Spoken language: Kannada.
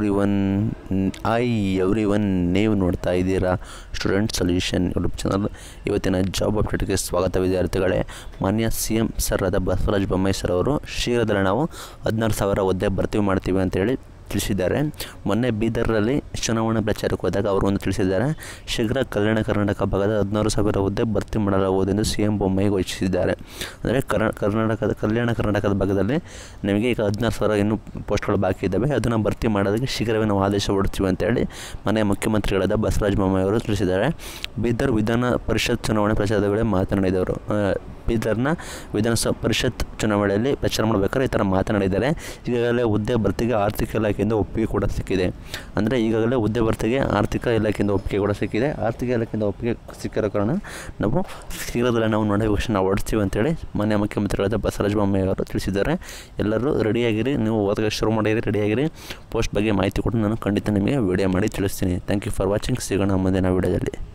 every one I every one ನೀವು ನೋಡ್ತಾ ಇದ್ದೀರಾ ಸ್ಟೂಡೆಂಟ್ ಸೊಲ್ಯೂಷನ್ ಯೂಟ್ಯೂಬ್ ಚಾನಲ್ ಇವತ್ತಿನ ಜಾಬ್ ಅಪ್ಡೇಟ್ಗೆ ಸ್ವಾಗತ ವಿದ್ಯಾರ್ಥಿಗಳೇ ಮಾನ್ಯ ಸಿ ಎಂ ಸರ್ ಆದ ಬಸವರಾಜ ಬೊಮ್ಮಾಯಿ ಸರ್ ಅವರು ಶೀಘ್ರದಲ್ಲೇ ನಾವು ಹದಿನಾರು ಸಾವಿರ ಹುದ್ದೆ ಭರ್ತಿ ಮಾಡ್ತೀವಿ ಅಂತೇಳಿ ತಿಳಿಸಿದ್ದಾರೆ ಮೊನ್ನೆ ಬೀದರ್ನಲ್ಲಿ ಚುನಾವಣಾ ಪ್ರಚಾರಕ್ಕೆ ಹೋದಾಗ ಅವರು ಒಂದು ತಿಳಿಸಿದ್ದಾರೆ ಶೀಘ್ರ ಕಲ್ಯಾಣ ಕರ್ನಾಟಕ ಭಾಗದ ಹದಿನಾರು ಸಾವಿರ ಹುದ್ದೆ ಭರ್ತಿ ಮಾಡಲಾಗುವುದು ಎಂದು ಸಿ ಎಂ ಬೊಮ್ಮಾಯಿ ಘೋಷಿಸಿದ್ದಾರೆ ಅಂದರೆ ಕರ್ನಾ ಕರ್ನಾಟಕದ ಕಲ್ಯಾಣ ಕರ್ನಾಟಕದ ಭಾಗದಲ್ಲಿ ನಮಗೆ ಈಗ ಹದಿನಾರು ಸಾವಿರ ಇನ್ನೂ ಪೋಸ್ಟ್ಗಳು ಬಾಕಿ ಇದ್ದಾವೆ ಅದನ್ನು ಭರ್ತಿ ಮಾಡೋದಕ್ಕೆ ಶೀಘ್ರವೇ ನಾವು ಆದೇಶ ಹೊರಡ್ತೀವಿ ಅಂತೇಳಿ ಮನೆ ಮುಖ್ಯಮಂತ್ರಿಗಳಾದ ಬಸವರಾಜ ಬೊಮ್ಮಾಯಿ ಅವರು ತಿಳಿಸಿದ್ದಾರೆ ಬೀದರ್ ವಿಧಾನ ಪರಿಷತ್ ಚುನಾವಣೆ ಪ್ರಚಾರದ ವೇಳೆ ಮಾತನಾಡಿದವರು ಆ, ಬೀದರ್ನ ವಿಧಾನಸಭಾ ಪರಿಷತ್ ಚುನಾವಣೆಯಲ್ಲಿ ಪ್ರಚಾರ ಮಾಡಬೇಕಾದ್ರೆ ಈ ಥರ ಮಾತನಾಡಿದ್ದಾರೆ ಈಗಾಗಲೇ ಹುದ್ದೆ ಭರ್ತಿಗೆ ಆರ್ಥಿಕ ಇಲಾಖೆಯಿಂದ ಒಪ್ಪಿಗೆ ಕೂಡ ಸಿಕ್ಕಿದೆ ಅಂದರೆ ಈಗಾಗಲೇ ಹುದ್ದೆ ಭರ್ತಿಗೆ ಆರ್ಥಿಕ ಇಲಾಖೆಯಿಂದ ಒಪ್ಪಿಗೆ ಕೂಡ ಸಿಕ್ಕಿದೆ ಆರ್ಥಿಕ ಇಲಾಖೆಯಿಂದ ಒಪ್ಪಿಗೆ ಸಿಕ್ಕಿರೋ ಕಾರಣ ನಾವು ಶೀಘ್ರದಲ್ಲೇ ನಾವು ನೋಟಿಫಿಕೇಶನ್ ಹೊರಡ್ತೀವಿ ಅಂತೇಳಿ ಮಾನ್ಯ ಮುಖ್ಯಮಂತ್ರಿಗಳಾದ ಬಸವರಾಜ ಬೊಮ್ಮಾಯಿ ಅವರು ತಿಳಿಸಿದ್ದಾರೆ ಎಲ್ಲರೂ ರೆಡಿಯಾಗಿರಿ ನೀವು ಓದೋಕ್ಕೆ ಶುರು ಮಾಡಿರಿ ರೆಡಿಯಾಗಿರಿ ಪೋಸ್ಟ್ ಬಗ್ಗೆ ಮಾಹಿತಿ ಕೊಟ್ಟು ನಾನು ಖಂಡಿತ ನಿಮಗೆ ವಿಡಿಯೋ ಮಾಡಿ ತಿಳಿಸ್ತೀನಿ ಥ್ಯಾಂಕ್ ಯು ಫಾರ್ ವಾಚಿಂಗ್ ಸಿಗೋಣ ಮುಂದಿನ ವಿಡಿಯೋದಲ್ಲಿ